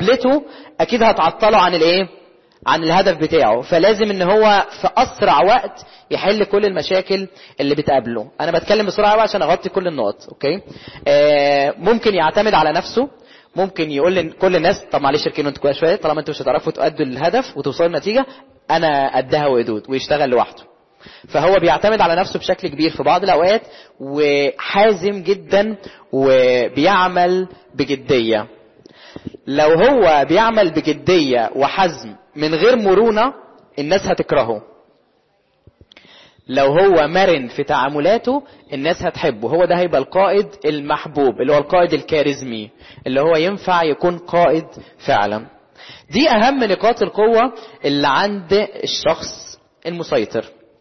مقابلته اكيد هتعطله عن الايه عن الهدف بتاعه فلازم ان هو في اسرع وقت يحل كل المشاكل اللي بتقابله انا بتكلم بسرعه قوي عشان اغطي كل النقط اوكي آه ممكن يعتمد على نفسه ممكن يقول لكل الناس طب معلش اركنوا انتوا كويس شويه طالما انتوا مش هتعرفوا تؤدوا الهدف وتوصلوا لنتيجه انا قدها وقدود ويشتغل لوحده فهو بيعتمد على نفسه بشكل كبير في بعض الاوقات وحازم جدا وبيعمل بجديه لو هو بيعمل بجديه وحزم من غير مرونه الناس هتكرهه لو هو مرن في تعاملاته الناس هتحبه هو ده هيبقى القائد المحبوب اللي هو القائد الكاريزمي اللي هو ينفع يكون قائد فعلا دي اهم نقاط القوة اللي عند الشخص المسيطر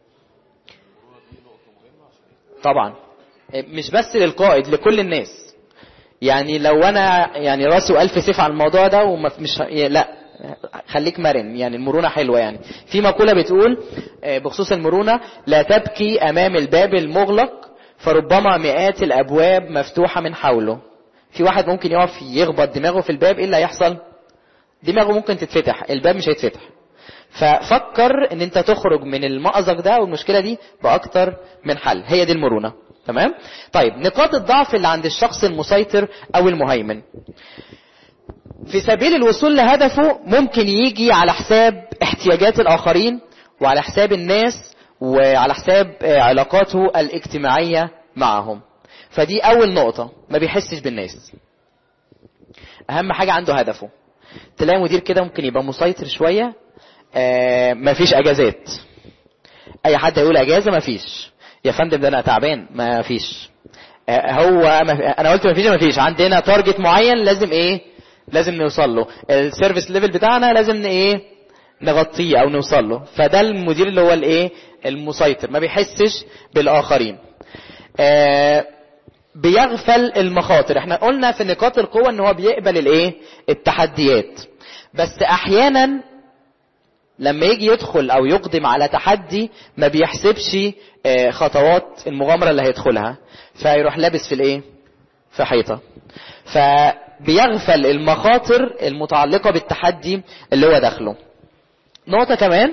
طبعا مش بس للقائد لكل الناس يعني لو انا يعني راسي والف سيف على الموضوع ده ومش لا خليك مرن يعني المرونة حلوة يعني في مقولة بتقول بخصوص المرونة لا تبكي أمام الباب المغلق فربما مئات الأبواب مفتوحة من حوله في واحد ممكن يقف يخبط دماغه في الباب ايه اللي هيحصل دماغه ممكن تتفتح الباب مش هيتفتح ففكر ان انت تخرج من المأزق ده والمشكلة دي بأكتر من حل هي دي المرونة تمام طيب نقاط الضعف اللي عند الشخص المسيطر او المهيمن في سبيل الوصول لهدفه ممكن يجي على حساب احتياجات الآخرين وعلى حساب الناس وعلى حساب علاقاته الاجتماعية معهم فدي أول نقطة ما بيحسش بالناس أهم حاجة عنده هدفه تلاقي مدير كده ممكن يبقى مسيطر شوية آه مفيش أجازات أي حد يقول أجازة مفيش يا فندم ده أنا تعبان مفيش آه هو مف... أنا قلت مفيش مفيش عندنا تارجت معين لازم إيه لازم نوصل له السيرفيس ليفل بتاعنا لازم ايه نغطيه او نوصل له فده المدير اللي هو الايه المسيطر ما بيحسش بالاخرين آه بيغفل المخاطر احنا قلنا في نقاط القوة ان هو بيقبل الايه التحديات بس احيانا لما يجي يدخل او يقدم على تحدي ما بيحسبش آه خطوات المغامرة اللي هيدخلها فيروح لابس في الايه في حيطة فبيغفل المخاطر المتعلقة بالتحدي اللي هو داخله نقطة كمان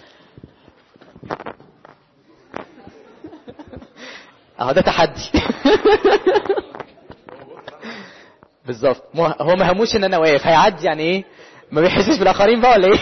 اهو ده تحدي بالظبط هو ما هموش ان انا واقف هيعدي يعني ايه ما بيحسش بالاخرين بقى ولا ايه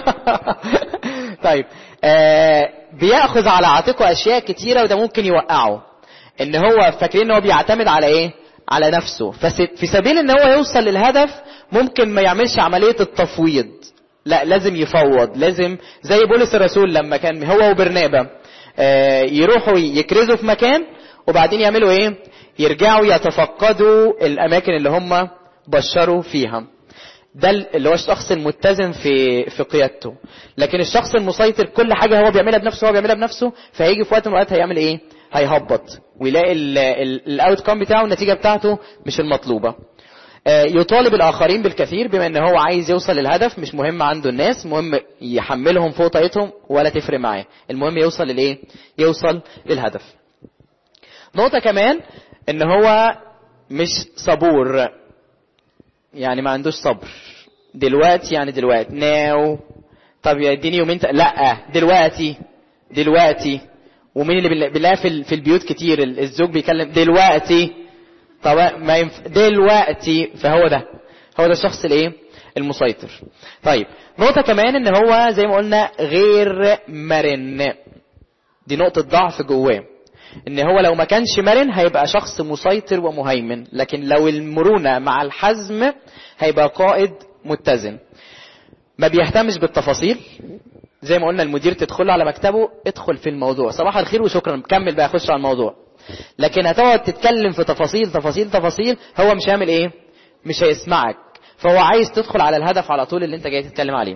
طيب آه بياخذ على عاتقه اشياء كتيره وده ممكن يوقعه ان هو فاكرين ان هو بيعتمد على ايه على نفسه في سبيل ان هو يوصل للهدف ممكن ما يعملش عملية التفويض لا لازم يفوض لازم زي بولس الرسول لما كان هو وبرنابا آه يروحوا يكرزوا في مكان وبعدين يعملوا ايه يرجعوا يتفقدوا الاماكن اللي هم بشروا فيها ده اللي هو الشخص المتزن في في قيادته لكن الشخص المسيطر كل حاجه هو بيعملها بنفسه هو بيعملها بنفسه فهيجي في وقت من الاوقات هيعمل ايه هيهبط ويلاقي الاوت كام بتاعه النتيجه بتاعته مش المطلوبه يطالب الاخرين بالكثير بما ان هو عايز يوصل للهدف مش مهم عنده الناس مهم يحملهم فوق طاقتهم ولا تفرق معاه المهم يوصل للايه يوصل للهدف نقطه كمان ان هو مش صبور يعني ما عندوش صبر دلوقتي يعني دلوقتي ناو طب يديني يومين ت... لا دلوقتي دلوقتي ومين اللي بنلاقيها في في البيوت كتير الزوج بيكلم دلوقتي طب ما ينف... دلوقتي فهو ده هو ده الشخص الايه المسيطر طيب نقطة كمان ان هو زي ما قلنا غير مرن دي نقطة ضعف جواه ان هو لو ما كانش مرن هيبقى شخص مسيطر ومهيمن لكن لو المرونة مع الحزم هيبقى قائد متزن ما بيهتمش بالتفاصيل زي ما قلنا المدير تدخل على مكتبه ادخل في الموضوع صباح الخير وشكرا كمل بقى خش على الموضوع لكن هتقعد تتكلم في تفاصيل تفاصيل تفاصيل هو مش هيعمل ايه مش هيسمعك فهو عايز تدخل على الهدف على طول اللي انت جاي تتكلم عليه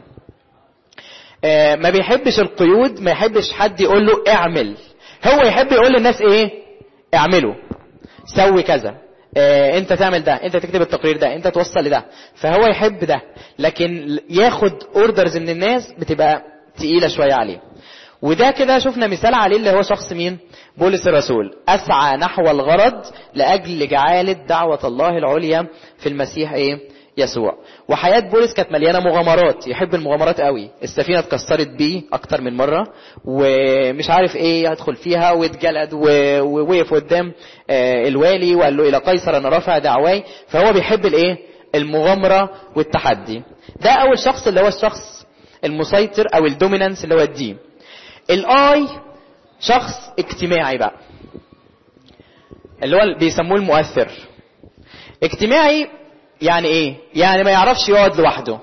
آه ما بيحبش القيود ما يحبش حد يقول له اعمل هو يحب يقول للناس ايه اعملوا سوي كذا اه انت تعمل ده انت تكتب التقرير ده انت توصل لده فهو يحب ده لكن ياخد اوردرز من الناس بتبقى تقيلة شوية عليه وده كده شفنا مثال عليه اللي هو شخص مين بولس الرسول أسعى نحو الغرض لأجل جعالة دعوة الله العليا في المسيح إيه يسوع وحياة بولس كانت مليانة مغامرات يحب المغامرات قوي السفينة اتكسرت بيه أكتر من مرة ومش عارف إيه يدخل فيها واتجلد و- ووقف قدام آه، الوالي وقال له إلى قيصر أنا رافع دعواي فهو بيحب الإيه المغامرة والتحدي ده أول شخص اللي هو الشخص المسيطر أو الدومينانس اللي هو الدي الآي شخص اجتماعي بقى اللي هو بيسموه المؤثر اجتماعي يعني ايه يعني ما يعرفش يقعد لوحده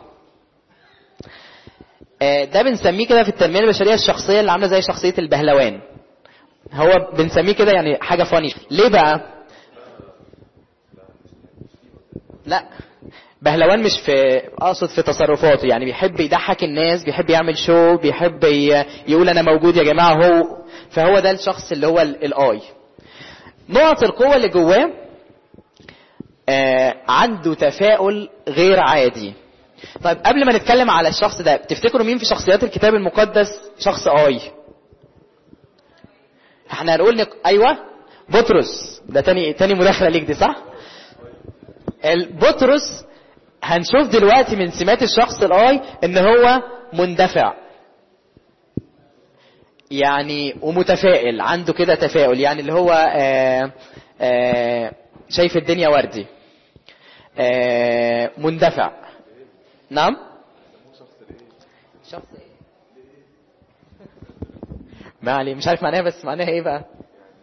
آه، ده بنسميه كده في التنميه البشريه الشخصيه اللي عامله زي شخصيه البهلوان هو بنسميه كده يعني حاجه فاني ليه بقى لا بهلوان مش في اقصد في تصرفاته يعني بيحب يضحك الناس بيحب يعمل شو بيحب ي- يقول انا موجود يا جماعه هو فهو ده الشخص اللي هو ال- الاي نقط القوه اللي جواه آه، عنده تفاؤل غير عادي طيب قبل ما نتكلم على الشخص ده تفتكروا مين في شخصيات الكتاب المقدس شخص اي احنا هنقول لك ايوه بطرس ده تاني تاني مداخله ليك دي صح ال- بطرس هنشوف دلوقتي من سمات الشخص الاي ان هو مندفع يعني ومتفائل عنده كده تفاؤل يعني اللي هو آه آه شايف الدنيا وردي آه مندفع نعم شخص ايه ما عليه مش عارف معناها بس معناها ايه بقى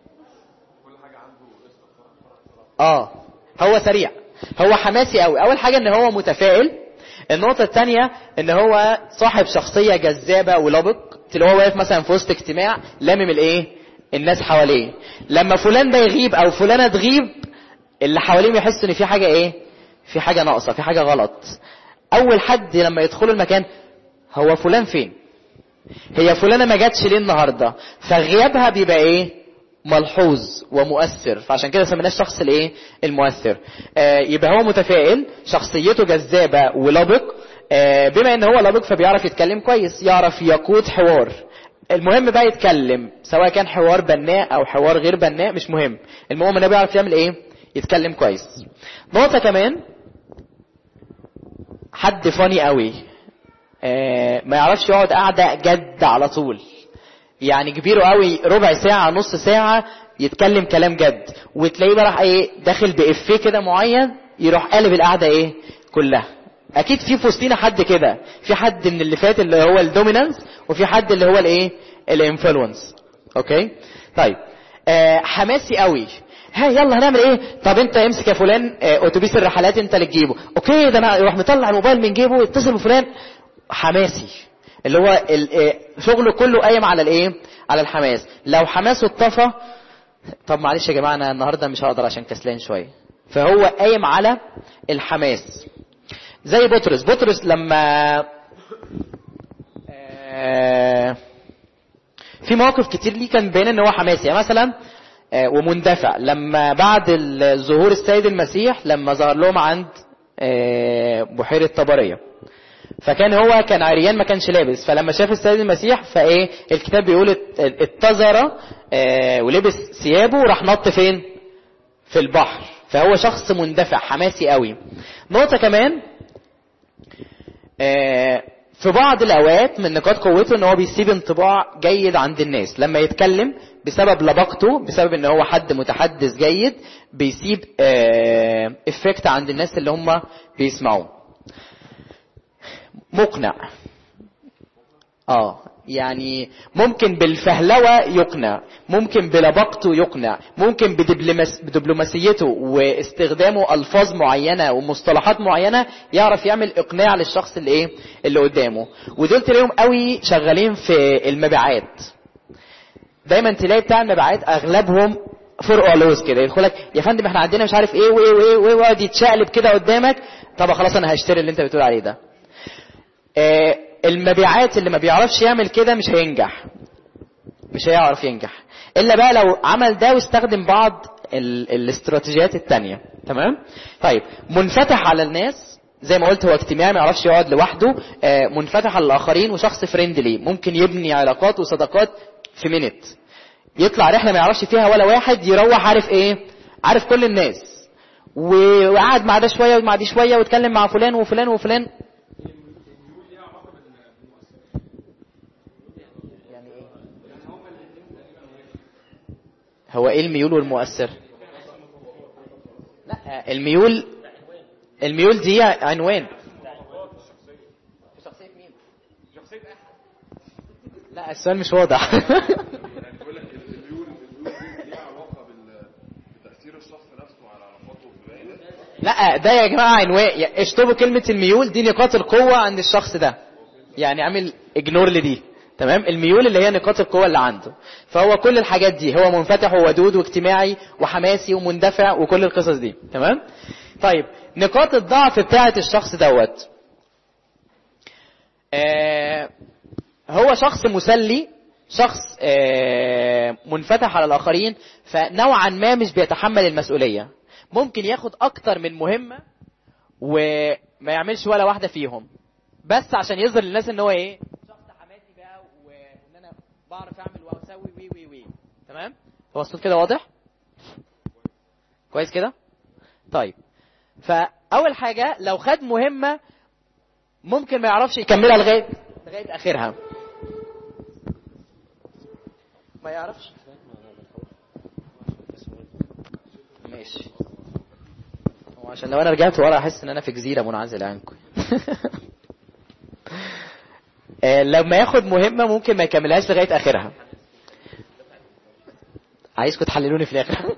اه هو سريع هو حماسي قوي اول حاجه ان هو متفائل النقطه الثانيه ان هو صاحب شخصيه جذابه ولبق اللي هو واقف مثلا في وسط اجتماع لامم الايه الناس حواليه لما فلان ده يغيب او فلانه تغيب اللي حواليهم يحسوا ان في حاجه ايه في حاجه ناقصه في حاجه غلط اول حد لما يدخلوا المكان هو فلان فين هي فلانه ما جاتش ليه النهارده فغيابها بيبقى ايه ملحوظ ومؤثر فعشان كده سميناه الشخص الايه المؤثر آه يبقى هو متفائل شخصيته جذابه ولبق آه بما ان هو لبق فبيعرف يتكلم كويس يعرف يقود حوار المهم بقى يتكلم سواء كان حوار بناء او حوار غير بناء مش مهم المهم انه بيعرف يعمل ايه يتكلم كويس نقطه كمان حد فاني قوي آه ما يعرفش يقعد قاعده جد على طول يعني كبيره قوي ربع ساعة نص ساعة يتكلم كلام جد وتلاقيه بقى راح ايه داخل بإفيه كده معين يروح قالب القعدة ايه كلها اكيد في في وسطينا حد كده في حد من اللي فات اللي هو الدومينانس وفي حد اللي هو الايه الانفلونس اوكي طيب آه حماسي قوي ها يلا هنعمل ايه طب انت امسك يا فلان آه اتوبيس الرحلات انت اللي تجيبه اوكي ده انا يروح مطلع الموبايل من جيبه يتصل بفلان حماسي اللي هو ال- آه، شغله كله قايم على الايه على الحماس لو حماسه اتطفى طب معلش يا جماعه انا النهارده مش هقدر عشان كسلان شويه فهو قايم على الحماس زي بطرس بطرس لما آه، في مواقف كتير ليه كان باين ان هو حماسي يعني مثلا آه، ومندفع لما بعد ال- ظهور السيد المسيح لما ظهر لهم عند آه، بحيرة طبرية فكان هو كان عريان ما كانش لابس فلما شاف السيد المسيح فايه الكتاب بيقول ات- اتزر آه، ولبس ثيابه وراح نط فين في البحر فهو شخص مندفع حماسي قوي نقطة كمان آه، في بعض الاوقات من نقاط قوته ان هو بيسيب انطباع جيد عند الناس لما يتكلم بسبب لبقته بسبب ان هو حد متحدث جيد بيسيب افكت عند الناس اللي هم بيسمعوه مقنع اه يعني ممكن بالفهلوة يقنع ممكن بلبقته يقنع ممكن بدبلوماس- بدبلوماسيته واستخدامه ألفاظ معينة ومصطلحات معينة يعرف يعمل إقناع للشخص اللي إيه اللي قدامه ودول تلاقيهم قوي شغالين في المبيعات دايما تلاقي بتاع المبيعات اغلبهم فرقوا لوز كده يدخلك يا فندم احنا عندنا مش عارف ايه وايه وايه وايه ويقعد يتشقلب كده قدامك طب خلاص انا هشتري اللي انت بتقول عليه ده آه، المبيعات اللي ما بيعرفش يعمل كده مش هينجح مش هيعرف ينجح الا بقى لو عمل ده واستخدم بعض ال- الاستراتيجيات التانية تمام طيب منفتح على الناس زي ما قلت هو اجتماعي ما يعرفش يقعد لوحده آه، منفتح على الاخرين وشخص فريندلي ممكن يبني علاقات وصداقات في منت يطلع رحله ما يعرفش فيها ولا واحد يروح عارف ايه عارف كل الناس و- وقعد مع ده شويه ومع دي شويه واتكلم مع فلان وفلان وفلان هو ايه الميول والمؤثر لا الميول الميول دي عنوان لا السؤال مش واضح يعني بيقول لك الميول الميول دي ليها علاقه بال- بتاثير الشخص نفسه على علاقاته بالبيانات لا ده يا جماعه عنوان يا- اشطبوا كلمه الميول دي نقاط القوه عند الشخص ده يعني عامل اجنور لدي تمام الميول اللي هي نقاط القوه اللي عنده فهو كل الحاجات دي هو منفتح وودود واجتماعي وحماسي ومندفع وكل القصص دي تمام طيب نقاط الضعف بتاعه الشخص دوت آه هو شخص مسلي شخص آه، منفتح على الآخرين فنوعا ما مش بيتحمل المسؤولية ممكن ياخد أكتر من مهمة وما يعملش ولا واحدة فيهم بس عشان يظهر للناس ان هو ايه شخص حماسي بقى وان انا بعرف اعمل واسوي وي وي وي تمام هو الصوت كده واضح كويس كده طيب فاول حاجه لو خد مهمه ممكن ما يعرفش يكملها لغايه لغايه اخرها ما يعرفش ماشي هو عشان لو انا رجعت ورا احس ان انا في جزيره منعزله عنكم آه، لما ياخد مهمه ممكن ما يكملهاش لغايه اخرها عايزكم تحللوني في الاخر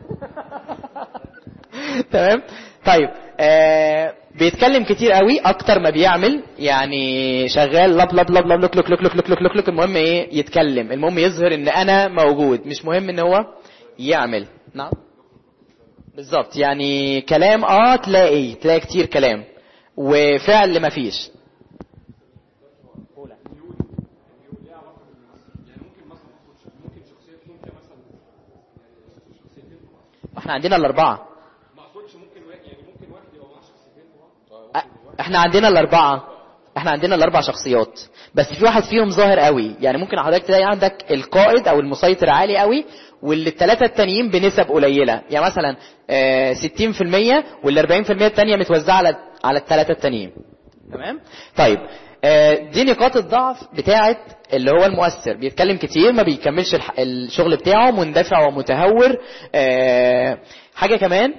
تمام طيب آه بيتكلم كتير قوي اكتر ما بيعمل يعني شغال لب لب لب لب لك لك لك لك لك لك لك لك المهم ايه يتكلم المهم يظهر ان انا موجود مش مهم ان هو يعمل نعم بالظبط يعني كلام اه تلاقي تلاقي كتير كلام وفعل مفيش احنا عندنا الاربعه أ- احنا عندنا الاربعه احنا عندنا الاربع شخصيات بس في واحد فيهم ظاهر قوي يعني ممكن حضرتك تلاقي عندك القائد او المسيطر عالي قوي واللي الثلاثه التانيين بنسب قليله يعني مثلا آه، 60% وال 40% التانيه متوزعه على على الثلاثه التانيين تمام طيب آه، دي نقاط الضعف بتاعه اللي هو المؤثر بيتكلم كتير ما بيكملش الح- الشغل بتاعه مندفع ومتهور آه، حاجه كمان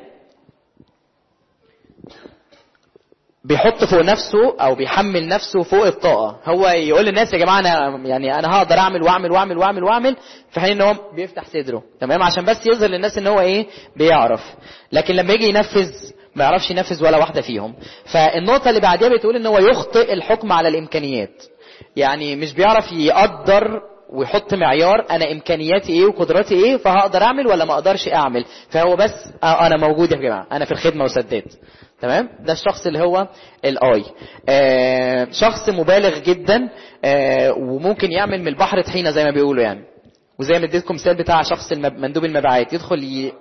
بيحط فوق نفسه او بيحمل نفسه فوق الطاقه هو يقول للناس يا جماعه انا يعني انا هقدر اعمل واعمل واعمل واعمل واعمل في حين ان هو بيفتح صدره تمام عشان بس يظهر للناس ان هو ايه بيعرف لكن لما يجي ينفذ ما يعرفش ينفذ ولا واحده فيهم فالنقطه اللي بعديها بتقول ان هو يخطئ الحكم على الامكانيات يعني مش بيعرف يقدر ويحط معيار انا امكانياتي ايه وقدراتي ايه فهقدر اعمل ولا ما اقدرش اعمل فهو بس آه انا موجود يا جماعه انا في الخدمه وسداد تمام ده الشخص اللي هو الاي آه شخص مبالغ جدا آه وممكن يعمل من البحر طحينه زي ما بيقولوا يعني وزي ما اديتكم مثال بتاع شخص المب... مندوب المبيعات يدخل ي...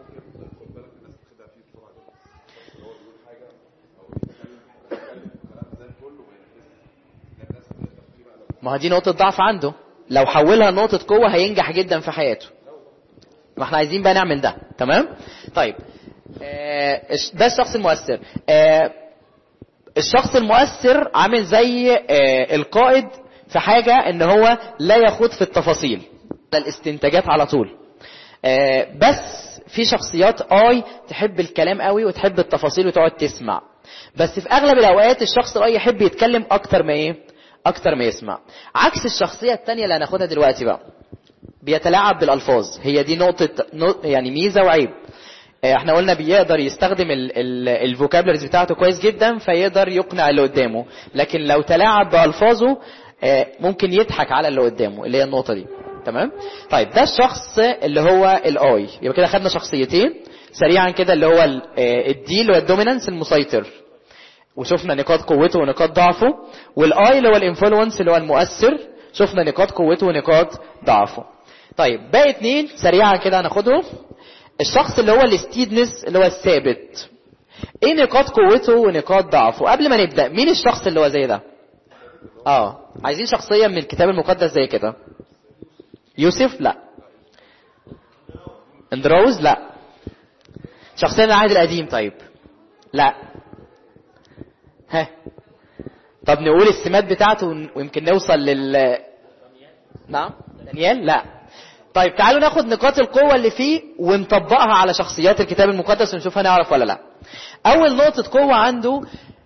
ما هو دي نقطة ضعف عنده لو حولها لنقطة قوة هينجح جدا في حياته ما احنا عايزين بقى نعمل ده تمام طيب آه ده الشخص المؤثر آه الشخص المؤثر عامل زي آه القائد في حاجة ان هو لا يخوض في التفاصيل الاستنتاجات على طول آه بس في شخصيات اي تحب الكلام قوي وتحب التفاصيل وتقعد تسمع بس في اغلب الاوقات الشخص الاي يحب يتكلم اكتر ما ايه اكتر ما يسمع عكس الشخصية التانية اللي هناخدها دلوقتي بقى بيتلاعب بالالفاظ هي دي نقطة يعني ميزة وعيب احنا قلنا بيقدر يستخدم الفوكابلرز بتاعته كويس جدا فيقدر يقنع اللي قدامه لكن لو تلاعب بألفاظه ممكن يضحك على اللي قدامه اللي هي النقطة دي تمام طيب ده الشخص اللي هو الاي يبقى كده خدنا شخصيتين سريعا كده اللي هو الدي اللي هو الدومينانس المسيطر وشفنا نقاط قوته ونقاط ضعفه والاي اللي هو الانفلونس اللي هو المؤثر شفنا نقاط قوته ونقاط ضعفه طيب باقي اتنين سريعا كده هناخدهم الشخص اللي هو الستيدنس اللي هو الثابت ايه نقاط قوته ونقاط ضعفه قبل ما نبدا مين الشخص اللي هو زي ده اه عايزين شخصيه من الكتاب المقدس زي كده يوسف لا اندروز لا شخصيه من العهد القديم طيب لا ها طب نقول السمات بتاعته ون- ويمكن نوصل لل نعم دانيال لا طيب تعالوا ناخد نقاط القوة اللي فيه ونطبقها على شخصيات الكتاب المقدس ونشوف هنعرف ولا لا أول نقطة قوة عنده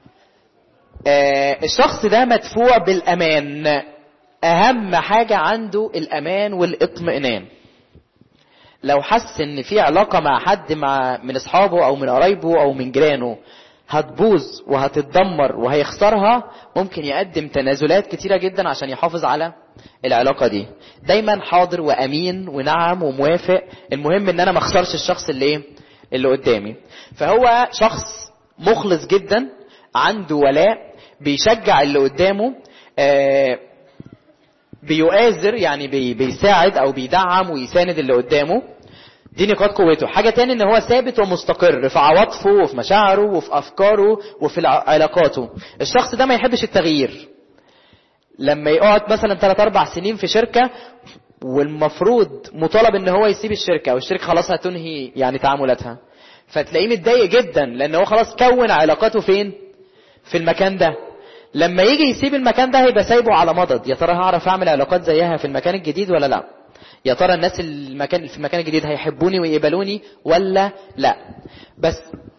آه الشخص ده مدفوع بالأمان أهم حاجة عنده الأمان والاطمئنان لو حس ان في علاقة مع حد مع من اصحابه او من قرايبه او من جيرانه هتبوظ وهتتدمر وهيخسرها ممكن يقدم تنازلات كتيرة جدا عشان يحافظ على العلاقة دي دايما حاضر وامين ونعم وموافق المهم ان انا ما اخسرش الشخص اللي ايه اللي قدامي فهو شخص مخلص جدا عنده ولاء بيشجع اللي قدامه آه بيؤازر يعني بي بيساعد او بيدعم ويساند اللي قدامه دي نقاط قوته حاجة تاني ان هو ثابت ومستقر في عواطفه وفي مشاعره وفي افكاره وفي الع- علاقاته الشخص ده ما يحبش التغيير لما يقعد مثلا 3 4 سنين في شركة والمفروض مطالب ان هو يسيب الشركة والشركة خلاص هتنهي يعني تعاملاتها فتلاقيه متضايق جدا لان هو خلاص كون علاقاته فين في المكان ده لما يجي يسيب المكان ده هيبقى سايبه على مضض يا ترى هعرف اعمل علاقات زيها في المكان الجديد ولا لا يا ترى الناس المكان في المكان الجديد هيحبوني ويقبلوني ولا لا بس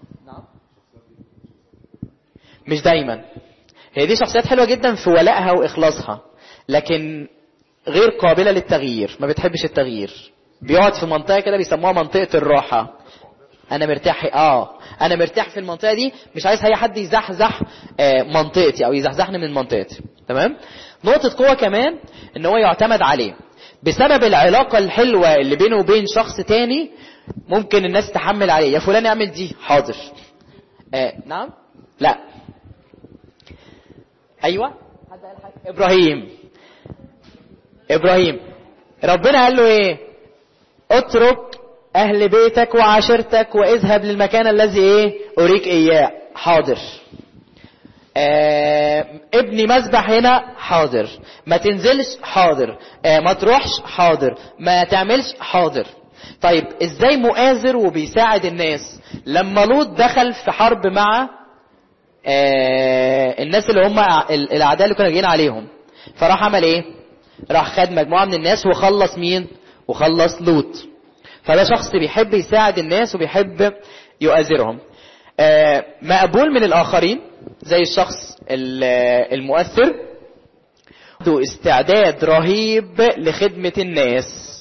مش دايما هي دي شخصيات حلوة جدا في ولائها واخلاصها لكن غير قابلة للتغيير ما بتحبش التغيير بيقعد في منطقة كده بيسموها منطقة الراحة انا مرتاح اه انا مرتاح في المنطقه دي مش عايز اي حد يزحزح آه، منطقتي او يزحزحني من منطقتي تمام نقطه قوه كمان ان هو يعتمد عليه بسبب العلاقه الحلوه اللي بينه وبين شخص تاني ممكن الناس تحمل عليه يا فلان اعمل دي حاضر آه نعم لا ايوه حد قال حاجة؟ ابراهيم ابراهيم ربنا قال له ايه اترك اهل بيتك وعشيرتك واذهب للمكان الذي ايه اريك اياه حاضر آه ابني مسبح هنا حاضر ما تنزلش حاضر آه ما تروحش حاضر ما تعملش حاضر طيب ازاي مؤازر وبيساعد الناس لما لوط دخل في حرب مع آه الناس اللي هم ال- الاعداء اللي كانوا جايين عليهم فراح عمل ايه راح خد مجموعه من الناس وخلص مين وخلص لوط فده شخص بيحب يساعد الناس وبيحب يؤازرهم آه، مقبول من الآخرين زي الشخص ال- آه، المؤثر عنده استعداد رهيب لخدمة الناس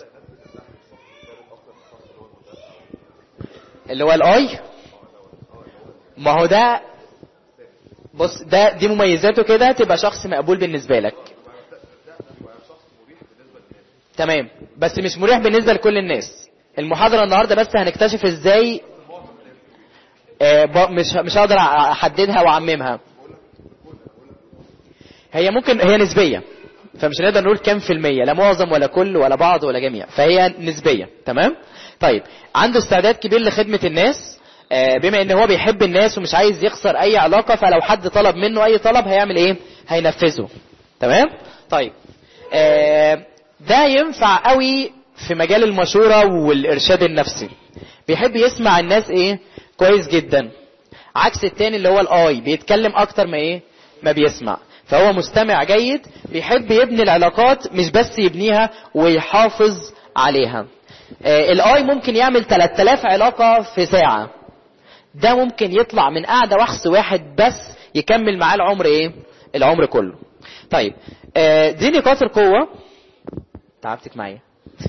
اللي هو الاي ما هو ده بص ده دي مميزاته كده تبقى شخص مقبول بالنسبة لك تمام بس مش مريح بالنسبة لكل الناس المحاضرة النهاردة بس هنكتشف ازاي آه، ب- مش مش هقدر احددها واعممها هي ممكن هي نسبية فمش هنقدر نقول كام في المية لا معظم ولا كل ولا بعض ولا جميع فهي نسبية تمام طيب عنده استعداد كبير لخدمة الناس آه، بما ان هو بيحب الناس ومش عايز يخسر اي علاقة فلو حد طلب منه اي طلب هيعمل ايه هينفذه تمام طيب آه، ده ينفع قوي في مجال المشورة والارشاد النفسي بيحب يسمع الناس ايه كويس جدا عكس التاني اللي هو الاي بيتكلم اكتر ما ايه ما بيسمع فهو مستمع جيد بيحب يبني العلاقات مش بس يبنيها ويحافظ عليها آه، الاي ممكن يعمل 3000 علاقة في ساعة ده ممكن يطلع من قاعدة وحس واحد بس يكمل معاه العمر ايه العمر كله طيب آه، دي نقاط القوة تعبتك معايا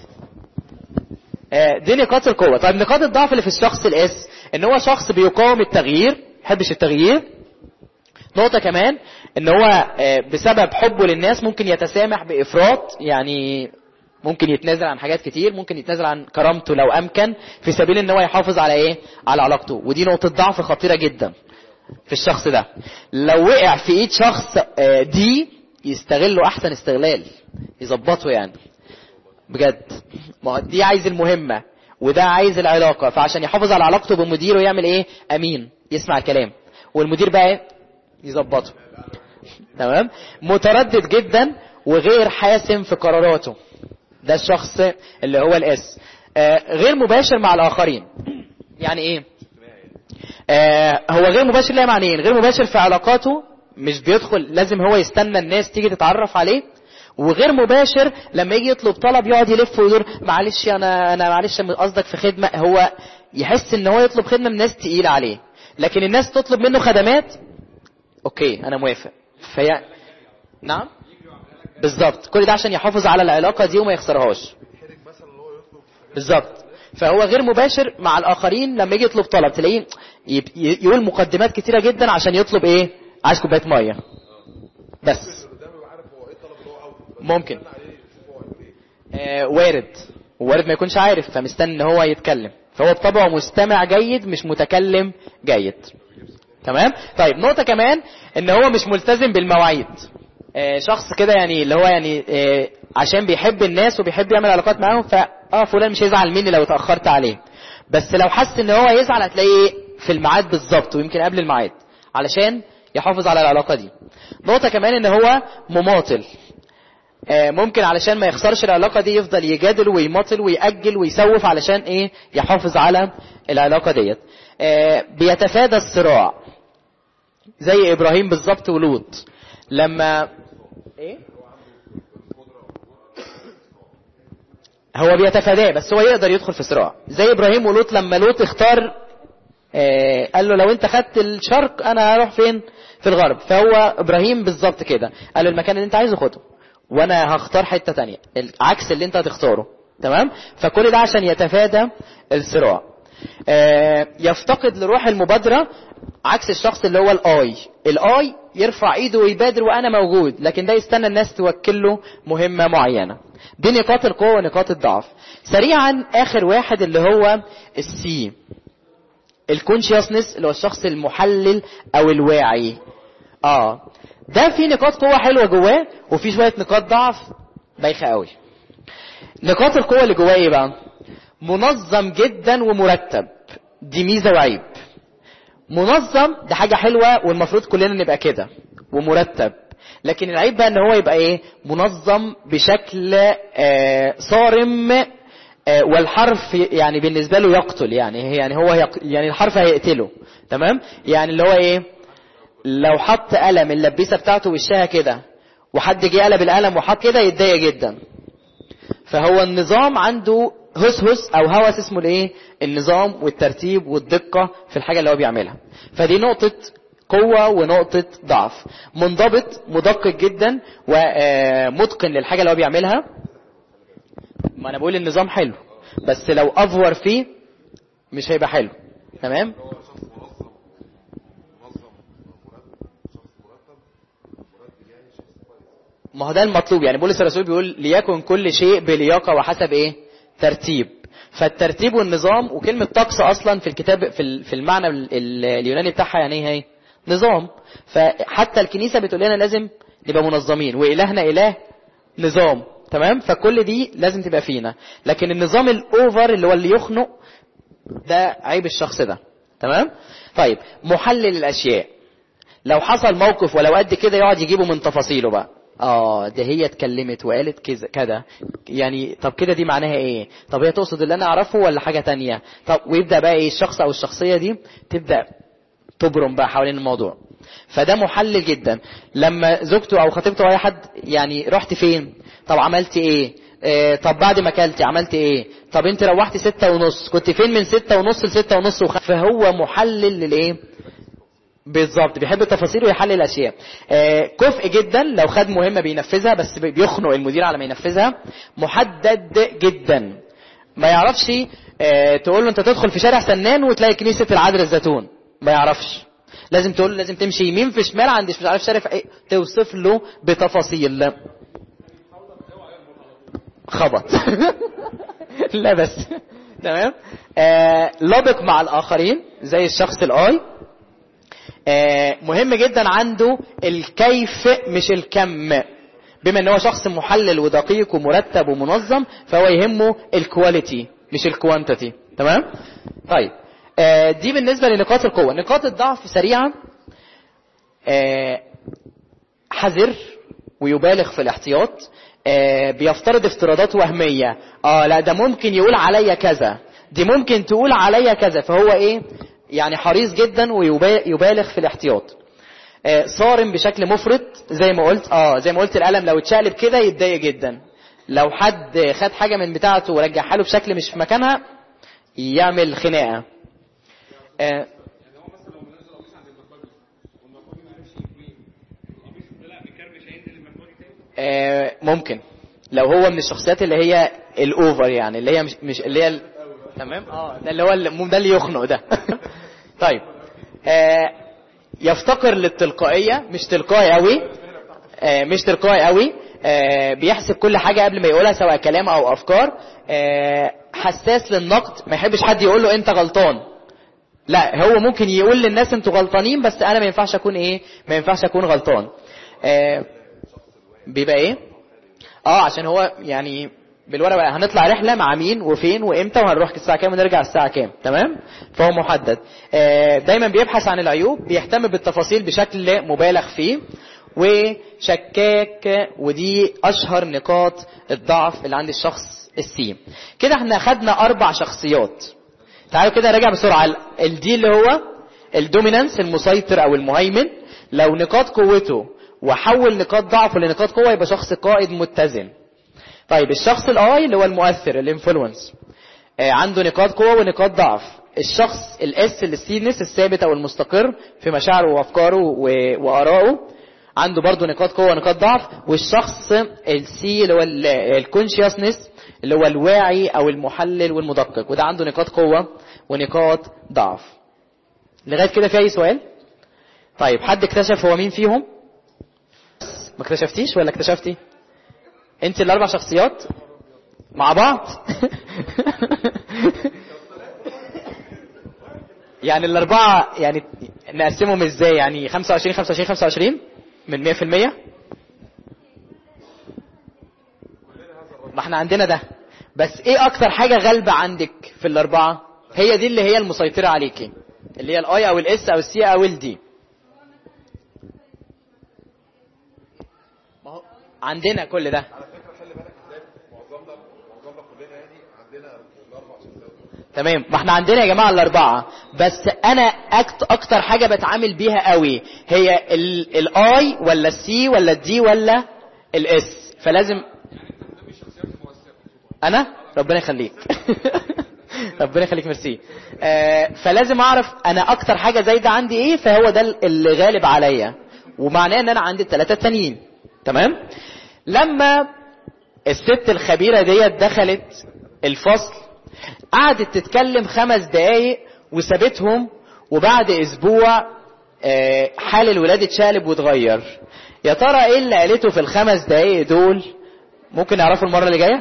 آه، دي نقاط القوة طيب نقاط الضعف اللي في الشخص الاس ان هو شخص بيقاوم التغيير يحبش التغيير نقطة كمان ان هو آه، بسبب حبه للناس ممكن يتسامح بافراط يعني ممكن يتنازل عن حاجات كتير ممكن يتنازل عن كرامته لو امكن في سبيل ان هو يحافظ على ايه على علاقته ودي نقطة ضعف خطيرة جدا في الشخص ده لو وقع في ايد شخص آه، دي يستغله احسن استغلال يظبطه يعني بجد ما هو دي عايز المهمة وده عايز العلاقة فعشان يحافظ على علاقته بمديره يعمل ايه امين يسمع الكلام والمدير بقى ايه يظبطه تمام متردد جدا وغير حاسم في قراراته ده الشخص اللي هو الاس آه غير مباشر مع الاخرين يعني ايه آه هو غير مباشر ليه معنيين غير مباشر في علاقاته مش بيدخل لازم هو يستنى الناس تيجي تتعرف عليه وغير مباشر لما يجي يطلب طلب يقعد يلف ويدور معلش انا انا معلش قصدك في خدمه هو يحس ان هو يطلب خدمه من ناس تقيله عليه لكن الناس تطلب منه خدمات اوكي انا موافق فهي نعم بالظبط كل ده عشان يحافظ على العلاقه دي وما يخسرهاش بالظبط فهو غير مباشر مع الاخرين لما يجي يطلب طلب تلاقيه يب- ي- يقول مقدمات كتيره جدا عشان يطلب ايه عايز كوبايه ميه بس ممكن آه وارد وارد ما يكونش عارف فمستني ان هو يتكلم فهو بطبعه مستمع جيد مش متكلم جيد تمام طيب نقطة كمان ان هو مش ملتزم بالمواعيد آه شخص كده يعني اللي هو يعني آه عشان بيحب الناس وبيحب يعمل علاقات معاهم ف اه فلان مش هيزعل مني لو اتأخرت عليه بس لو حس ان هو يزعل هتلاقيه في الميعاد بالظبط ويمكن قبل الميعاد علشان يحافظ على العلاقة دي نقطة كمان ان هو مماطل آه، ممكن علشان ما يخسرش العلاقة دي يفضل يجادل ويماطل ويأجل ويسوف علشان ايه يحافظ على العلاقة ديت آه، بيتفادى الصراع زي ابراهيم بالظبط ولوط لما ايه هو بيتفاداه بس هو يقدر يدخل في صراع زي ابراهيم ولوط لما لوط اختار آه، قال له لو انت خدت الشرق انا هروح فين في الغرب فهو ابراهيم بالظبط كده قال له المكان اللي انت عايزه خده وانا هختار حتة تانية عكس اللي انت هتختاره تمام فكل ده عشان يتفادى الصراع آه، يفتقد لروح المبادرة عكس الشخص اللي هو الاي الاي يرفع ايده ويبادر وانا موجود لكن ده يستنى الناس توكل له مهمة معينة دي نقاط القوة ونقاط الضعف سريعا اخر واحد اللي هو السي الكونشيوسنس اللي هو الشخص المحلل او الواعي اه ده في نقاط قوة حلوة جواه وفي شوية نقاط ضعف بايخة قوي نقاط القوة اللي جواه ايه بقى منظم جدا ومرتب دي ميزة وعيب منظم ده حاجة حلوة والمفروض كلنا نبقى كده ومرتب لكن العيب بقى ان هو يبقى ايه منظم بشكل آه صارم آه والحرف يعني بالنسبة له يقتل يعني يعني هو يق... يعني الحرف هيقتله تمام يعني اللي هو ايه لو حط قلم اللبيسه بتاعته وشها كده وحد جه قلب القلم وحط كده يتضايق جدا فهو النظام عنده هس هس او هوس اسمه الايه النظام والترتيب والدقة في الحاجة اللي هو بيعملها فدي نقطة قوة ونقطة ضعف منضبط مدقق جدا ومتقن للحاجة اللي هو بيعملها ما انا بقول النظام حلو بس لو افور فيه مش هيبقى حلو تمام هو شخص منظم منظم مرتب شخص مرتب مرتب يعني شخص كويس ما هو ده المطلوب يعني بولس الرسول بيقول ليكن كل شيء بلياقة وحسب ايه ترتيب فالترتيب والنظام وكلمة طقس اصلا في الكتاب في ال- في المعنى ال- ال- اليوناني بتاعها يعني ايه هي نظام فحتى الكنيسة بتقول لنا لازم نبقى منظمين والهنا اله نظام تمام فكل دي لازم تبقى فينا لكن النظام الاوفر اللي هو اللي يخنق ده عيب الشخص ده تمام طيب محلل الاشياء لو حصل موقف ولو قد كده يقعد يجيبه من تفاصيله بقى اه ده هي اتكلمت وقالت كذا كذا يعني طب كده دي معناها ايه طب هي تقصد اللي انا اعرفه ولا حاجة تانية طب ويبدأ بقى ايه الشخص او الشخصية دي تبدأ تبرم بقى حوالين الموضوع فده محلل جدا لما زوجته او خطيبته او اي حد يعني رحت فين طب عملت ايه آه طب بعد ما اكلتي عملت ايه طب انت روحتي ستة ونص كنت فين من ستة ونص لستة ونص وخ... فهو محلل للايه بالظبط بيحب التفاصيل ويحلل الاشياء آه كفء جدا لو خد مهمه بينفذها بس بيخنق المدير على ما ينفذها محدد جدا ما يعرفش آه تقول له انت تدخل في شارع سنان وتلاقي كنيسه العذراء الزيتون ما يعرفش لازم تقول له لازم تمشي يمين في شمال عند مش عارف شارع في ايه توصف له بتفاصيل خبط لا بس تمام آه لبق مع الاخرين زي الشخص الاي آه مهم جدا عنده الكيف مش الكم بما ان هو شخص محلل ودقيق ومرتب ومنظم فهو يهمه الكواليتي مش الكوانتيتي تمام طيب آه دي بالنسبة لنقاط القوة نقاط الضعف سريعا آه حذر ويبالغ في الاحتياط آه بيفترض افتراضات وهمية اه لا ده ممكن يقول عليا كذا دي ممكن تقول عليا كذا فهو ايه يعني حريص جدا ويبالغ في الاحتياط آه، صارم بشكل مفرط زي ما قلت اه زي ما قلت القلم لو اتشقلب كده يتضايق جدا لو حد خد حاجه من بتاعته ورجعها له بشكل مش في مكانها يعمل خناقه آه، يعني هو مثلا لو منزل قميص عند المكواجي والمكواجي ما عرفش يكويه القميص طلع مكرمش هينزل المكواجي تاني آه، ممكن لو هو من الشخصيات اللي هي الاوفر يعني اللي هي مش, مش اللي هي ال- تمام اه ده اللي هو اللي- مو ده اللي يخنق ده طيب آه، يفتقر للتلقائيه مش تلقائي قوي آه، مش تلقائي قوي آه، بيحسب كل حاجه قبل ما يقولها سواء كلام او افكار آه، حساس للنقد ما يحبش حد يقول له انت غلطان لا هو ممكن يقول للناس انتوا غلطانين بس انا ما ينفعش اكون ايه ما ينفعش اكون غلطان آه، بيبقى ايه اه عشان هو يعني بالورقه بقى هنطلع رحله مع مين وفين وامتى وهنروح الساعه كام ونرجع الساعه كام تمام فهو محدد آه، دايما بيبحث عن العيوب بيهتم بالتفاصيل بشكل مبالغ فيه وشكاك ودي اشهر نقاط الضعف اللي عند الشخص السي كده احنا خدنا اربع شخصيات تعالوا كده راجع بسرعه الدي اللي هو الدومينانس المسيطر او المهيمن لو نقاط قوته وحول نقاط ضعفه لنقاط قوه يبقى شخص قائد متزن طيب الشخص الاي اللي هو المؤثر الانفلونس آه، عنده نقاط قوه ونقاط ضعف الشخص الاس السينس الثابت او المستقر في مشاعره وافكاره و- وارائه عنده برضه نقاط قوه ونقاط ضعف والشخص السي اللي هو الكونشيوسنس اللي هو الواعي او المحلل والمدقق وده عنده نقاط قوه ونقاط ضعف لغايه كده في اي سؤال طيب حد اكتشف هو مين فيهم ما اكتشفتيش ولا اكتشفتي انت الاربع شخصيات مع بعض يعني الاربعه يعني نقسمهم ازاي يعني 25 25 25 من 100% ما احنا عندنا ده بس ايه اكتر حاجه غالبه عندك في الاربعه هي دي اللي هي المسيطره عليكي اللي هي الاي او الاس او السي او الدي ما هو عندنا كل ده على فكره خلي بالك ازاي معظمنا معظمنا كلنا يعني عندنا الاربع شخصيات تمام ما احنا عندنا يا جماعه الاربعه بس انا أكت اكتر حاجه بتعامل بيها قوي هي الاي ولا السي ولا الدي ولا الاس فلازم انا ربنا يخليك ربنا يخليك ميرسي آه فلازم اعرف انا اكتر حاجه زايده عندي ايه فهو ده اللي غالب عليا ومعناه ان انا عندي الثلاثه التانيين تمام لما الست الخبيره ديت دخلت الفصل قعدت تتكلم خمس دقايق وسابتهم وبعد اسبوع آه، حال الولاد اتشقلب واتغير يا ترى ايه اللي قالته في الخمس دقايق دول ممكن نعرفه المره اللي جايه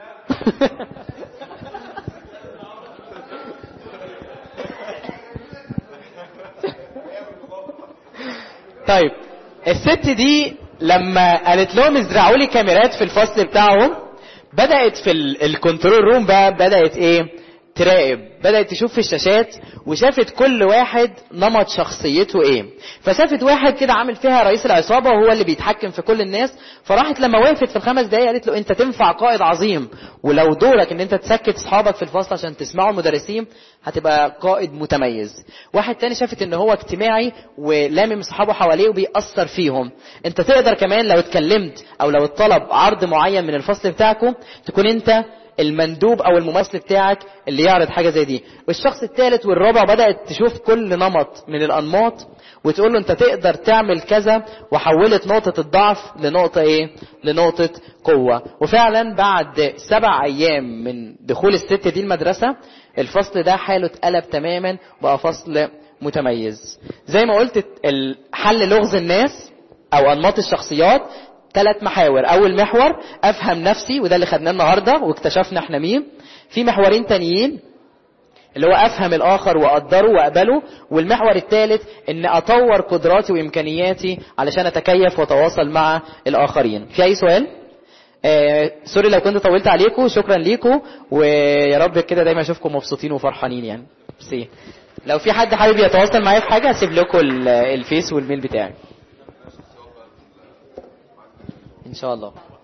طيب الست دي لما قالت لهم ازرعوا لي كاميرات في الفصل بتاعهم بدأت في ال- الكنترول روم بقى بدأت ايه تراقب بدأت تشوف في الشاشات وشافت كل واحد نمط شخصيته ايه فشافت واحد كده عامل فيها رئيس العصابة وهو اللي بيتحكم في كل الناس فراحت لما وقفت في الخمس دقايق قالت له انت تنفع قائد عظيم ولو دورك ان انت تسكت اصحابك في الفصل عشان تسمعوا المدرسين هتبقى قائد متميز واحد تاني شافت ان هو اجتماعي ولامم اصحابه حواليه وبيأثر فيهم انت تقدر كمان لو اتكلمت او لو اتطلب عرض معين من الفصل بتاعكم تكون انت المندوب او الممثل بتاعك اللي يعرض حاجه زي دي والشخص الثالث والرابع بدات تشوف كل نمط من الانماط وتقول له انت تقدر تعمل كذا وحولت نقطه الضعف لنقطه ايه لنقطه قوه وفعلا بعد سبع ايام من دخول الست دي المدرسه الفصل ده حاله اتقلب تماما بقى فصل متميز زي ما قلت ال- حل لغز الناس او انماط الشخصيات ثلاث محاور اول محور افهم نفسي وده اللي خدناه النهارده واكتشفنا احنا مين في محورين تانيين اللي هو افهم الاخر واقدره واقبله والمحور الثالث ان اطور قدراتي وامكانياتي علشان اتكيف واتواصل مع الاخرين في اي سؤال آه سوري لو كنت طولت عليكم شكرا ليكم ويا رب كده دايما اشوفكم مبسوطين وفرحانين يعني ميرسي لو في حد حابب يتواصل معايا في حاجه هسيب لكم ال- الفيس والميل بتاعي ان شاء الله